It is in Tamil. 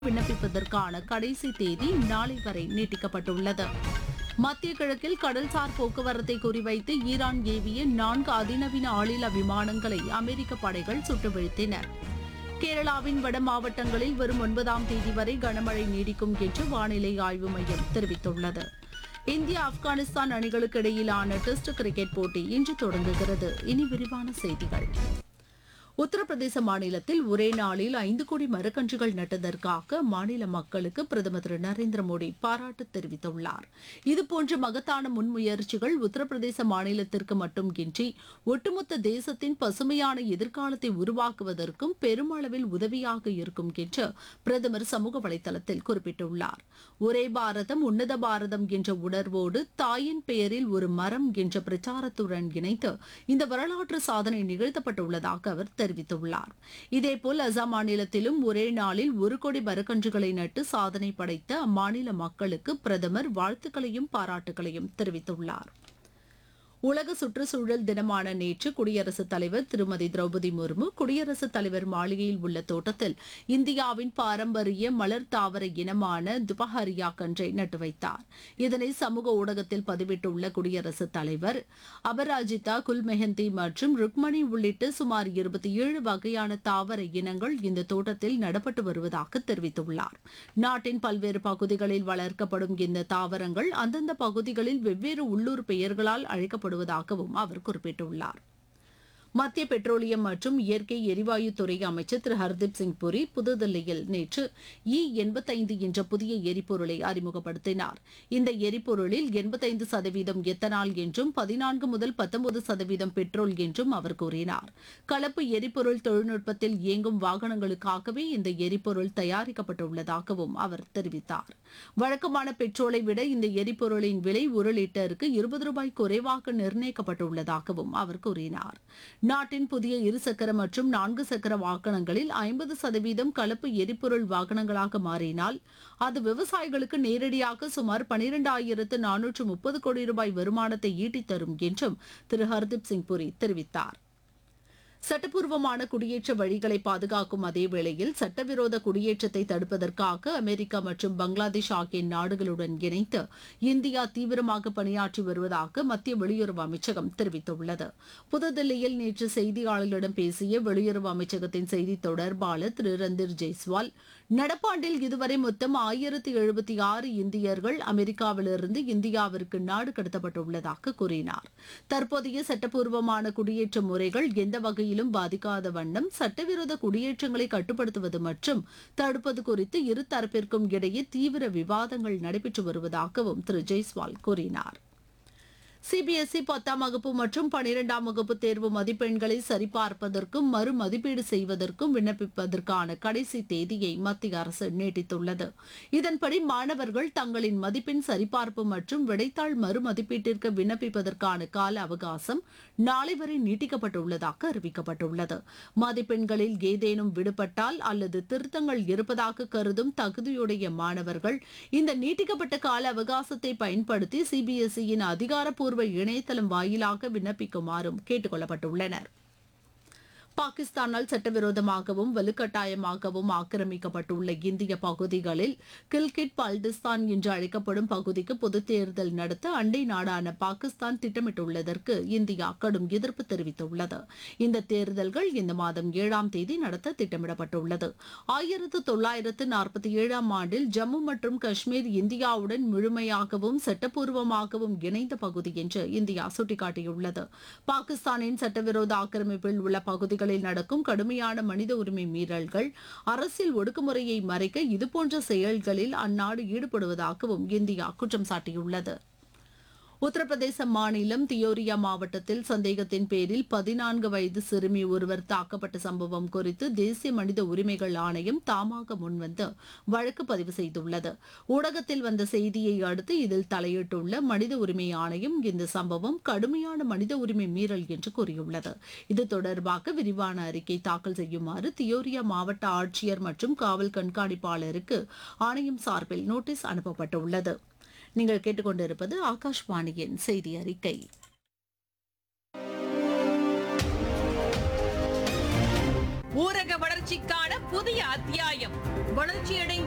விண்ணப்பிப்பதற்கான கடைசி தேதி நாளை வரை நீட்டிக்கப்பட்டுள்ளது மத்திய கிழக்கில் கடல்சார் போக்குவரத்தை குறிவைத்து ஈரான் ஏவிய நான்கு அதிநவீன ஆளில்லா விமானங்களை அமெரிக்க படைகள் சுட்டு வீழ்த்தின கேரளாவின் வட மாவட்டங்களில் வரும் ஒன்பதாம் தேதி வரை கனமழை நீடிக்கும் என்று வானிலை ஆய்வு மையம் தெரிவித்துள்ளது இந்தியா ஆப்கானிஸ்தான் அணிகளுக்கு இடையிலான டெஸ்ட் கிரிக்கெட் போட்டி இன்று தொடங்குகிறது இனி விரிவான செய்திகள் உத்தரப்பிரதேச மாநிலத்தில் ஒரே நாளில் ஐந்து கோடி மரக்கன்றுகள் நட்டதற்காக மாநில மக்களுக்கு பிரதமர் திரு நரேந்திர மோடி பாராட்டு தெரிவித்துள்ளார் இதுபோன்ற மகத்தான முன்முயற்சிகள் உத்தரப்பிரதேச மாநிலத்திற்கு மட்டுமின்றி ஒட்டுமொத்த தேசத்தின் பசுமையான எதிர்காலத்தை உருவாக்குவதற்கும் பெருமளவில் உதவியாக இருக்கும் என்று பிரதமர் சமூக வலைதளத்தில் குறிப்பிட்டுள்ளார் ஒரே பாரதம் உன்னத பாரதம் என்ற உணர்வோடு தாயின் பெயரில் ஒரு மரம் என்ற பிரச்சாரத்துடன் இணைத்து இந்த வரலாற்று சாதனை நிகழ்த்தப்பட்டுள்ளதாக அவர் தெரிவித்துள்ளார் இதேபோல் அசாம் மாநிலத்திலும் ஒரே நாளில் ஒரு கோடி மரக்கன்றுகளை நட்டு சாதனை படைத்த அம்மாநில மக்களுக்கு பிரதமர் வாழ்த்துக்களையும் பாராட்டுகளையும் தெரிவித்துள்ளார் உலக சுற்றுச்சூழல் தினமான நேற்று குடியரசுத் தலைவர் திருமதி திரௌபதி முர்மு குடியரசுத் தலைவர் மாளிகையில் உள்ள தோட்டத்தில் இந்தியாவின் பாரம்பரிய மலர் தாவர இனமான துபஹரியா கன்றை நட்டு வைத்தார் இதனை சமூக ஊடகத்தில் பதிவிட்டுள்ள குடியரசுத் தலைவர் அபராஜிதா குல்மெஹந்தி மற்றும் ருக்மணி உள்ளிட்ட சுமார் இருபத்தி ஏழு வகையான தாவர இனங்கள் இந்த தோட்டத்தில் நடப்பட்டு வருவதாக தெரிவித்துள்ளார் நாட்டின் பல்வேறு பகுதிகளில் வளர்க்கப்படும் இந்த தாவரங்கள் அந்தந்த பகுதிகளில் வெவ்வேறு உள்ளூர் பெயர்களால் அழைக்கப்படுவதாகவும் அவர் குறிப்பிட்டுள்ளார் மத்திய பெட்ரோலியம் மற்றும் இயற்கை எரிவாயு துறை அமைச்சர் திரு ஹர்தீப் சிங் புரி புதுதில்லியில் நேற்று இ எண்பத்தைந்து என்ற புதிய எரிபொருளை அறிமுகப்படுத்தினார் இந்த எரிபொருளில் எண்பத்தைந்து சதவீதம் எத்தனால் என்றும் பதினான்கு முதல் பத்தொன்பது சதவீதம் பெட்ரோல் என்றும் அவர் கூறினார் கலப்பு எரிபொருள் தொழில்நுட்பத்தில் இயங்கும் வாகனங்களுக்காகவே இந்த எரிபொருள் தயாரிக்கப்பட்டுள்ளதாகவும் அவர் தெரிவித்தார் வழக்கமான பெட்ரோலை விட இந்த எரிபொருளின் விலை ஒரு லிட்டருக்கு இருபது ரூபாய் குறைவாக நிர்ணயிக்கப்பட்டுள்ளதாகவும் அவர் கூறினார் நாட்டின் புதிய இருசக்கர மற்றும் நான்கு சக்கர வாகனங்களில் ஐம்பது சதவீதம் கலப்பு எரிபொருள் வாகனங்களாக மாறினால் அது விவசாயிகளுக்கு நேரடியாக சுமார் பனிரெண்டாயிரத்து நானூற்று முப்பது கோடி ரூபாய் வருமானத்தை ஈட்டித் தரும் என்றும் திரு ஹர்தீப் சிங் புரி தெரிவித்தார் சட்டப்பூர்வமான குடியேற்ற வழிகளை பாதுகாக்கும் அதே வேளையில் சட்டவிரோத குடியேற்றத்தை தடுப்பதற்காக அமெரிக்கா மற்றும் பங்களாதேஷ் ஆகிய நாடுகளுடன் இணைந்து இந்தியா தீவிரமாக பணியாற்றி வருவதாக மத்திய வெளியுறவு அமைச்சகம் தெரிவித்துள்ளது புதுதில்லியில் நேற்று செய்தியாளர்களிடம் பேசிய வெளியுறவு அமைச்சகத்தின் செய்தி தொடர்பாளர் திரு ரந்தீர் ஜெய்ஸ்வால் நடப்பாண்டில் இதுவரை மொத்தம் ஆயிரத்தி எழுபத்தி ஆறு இந்தியர்கள் அமெரிக்காவிலிருந்து இந்தியாவிற்கு நாடு கடத்தப்பட்டுள்ளதாக கூறினார் தற்போதைய சட்டப்பூர்வமான குடியேற்ற முறைகள் எந்த வகையிலும் பாதிக்காத வண்ணம் சட்டவிரோத குடியேற்றங்களை கட்டுப்படுத்துவது மற்றும் தடுப்பது குறித்து இரு தரப்பிற்கும் இடையே தீவிர விவாதங்கள் நடைபெற்று வருவதாகவும் திரு ஜெய்ஸ்வால் கூறினார் சிபிஎஸ்இ பத்தாம் வகுப்பு மற்றும் பனிரெண்டாம் வகுப்பு தேர்வு மதிப்பெண்களை சரிபார்ப்பதற்கும் மறு மதிப்பீடு செய்வதற்கும் விண்ணப்பிப்பதற்கான கடைசி தேதியை மத்திய அரசு நீட்டித்துள்ளது இதன்படி மாணவர்கள் தங்களின் மதிப்பெண் சரிபார்ப்பு மற்றும் விடைத்தாள் மறு மதிப்பீட்டிற்கு விண்ணப்பிப்பதற்கான கால அவகாசம் நாளை வரை நீட்டிக்கப்பட்டுள்ளதாக அறிவிக்கப்பட்டுள்ளது மதிப்பெண்களில் ஏதேனும் விடுபட்டால் அல்லது திருத்தங்கள் இருப்பதாக கருதும் தகுதியுடைய மாணவர்கள் இந்த நீட்டிக்கப்பட்ட கால அவகாசத்தை பயன்படுத்தி சிபிஎஸ்இயின் அதிகாரப்பூர்வ இணையதளம் வாயிலாக விண்ணப்பிக்குமாறும் கேட்டுக் கொள்ளப்பட்டுள்ளனர் பாகிஸ்தானால் சட்டவிரோதமாகவும் வலுக்கட்டாயமாகவும் ஆக்கிரமிக்கப்பட்டுள்ள இந்திய பகுதிகளில் கில்கிட் பல்டிஸ்தான் என்று அழைக்கப்படும் பகுதிக்கு பொதுத் தேர்தல் நடத்த அண்டை நாடான பாகிஸ்தான் திட்டமிட்டுள்ளதற்கு இந்தியா கடும் எதிர்ப்பு தெரிவித்துள்ளது இந்த தேர்தல்கள் இந்த மாதம் ஏழாம் தேதி நடத்த திட்டமிடப்பட்டுள்ளது ஆயிரத்து தொள்ளாயிரத்து நாற்பத்தி ஏழாம் ஆண்டில் ஜம்மு மற்றும் காஷ்மீர் இந்தியாவுடன் முழுமையாகவும் சட்டப்பூர்வமாகவும் இணைந்த பகுதி என்று இந்தியா சுட்டிக்காட்டியுள்ளது பாகிஸ்தானின் சட்டவிரோத ஆக்கிரமிப்பில் உள்ள பகுதிகளில் நடக்கும் கடுமையான மனித உரிமை மீறல்கள் அரசியல் ஒடுக்குமுறையை மறைக்க இதுபோன்ற செயல்களில் அந்நாடு ஈடுபடுவதாகவும் இந்தியா குற்றம் சாட்டியுள்ளது உத்தரப்பிரதேச மாநிலம் தியோரியா மாவட்டத்தில் சந்தேகத்தின் பேரில் பதினான்கு வயது சிறுமி ஒருவர் தாக்கப்பட்ட சம்பவம் குறித்து தேசிய மனித உரிமைகள் ஆணையம் தாமாக முன்வந்து வழக்கு பதிவு செய்துள்ளது ஊடகத்தில் வந்த செய்தியை அடுத்து இதில் தலையிட்டுள்ள மனித உரிமை ஆணையம் இந்த சம்பவம் கடுமையான மனித உரிமை மீறல் என்று கூறியுள்ளது இது தொடர்பாக விரிவான அறிக்கை தாக்கல் செய்யுமாறு தியோரியா மாவட்ட ஆட்சியர் மற்றும் காவல் கண்காணிப்பாளருக்கு ஆணையம் சார்பில் நோட்டீஸ் அனுப்பப்பட்டுள்ளது நீங்கள் கேட்டுக்கொண்டிருப்பது ஆகாஷ்வாணியின் செய்தி அறிக்கை ஊரக வளர்ச்சிக்கான புதிய அத்தியாயம் வளர்ச்சியடைந்த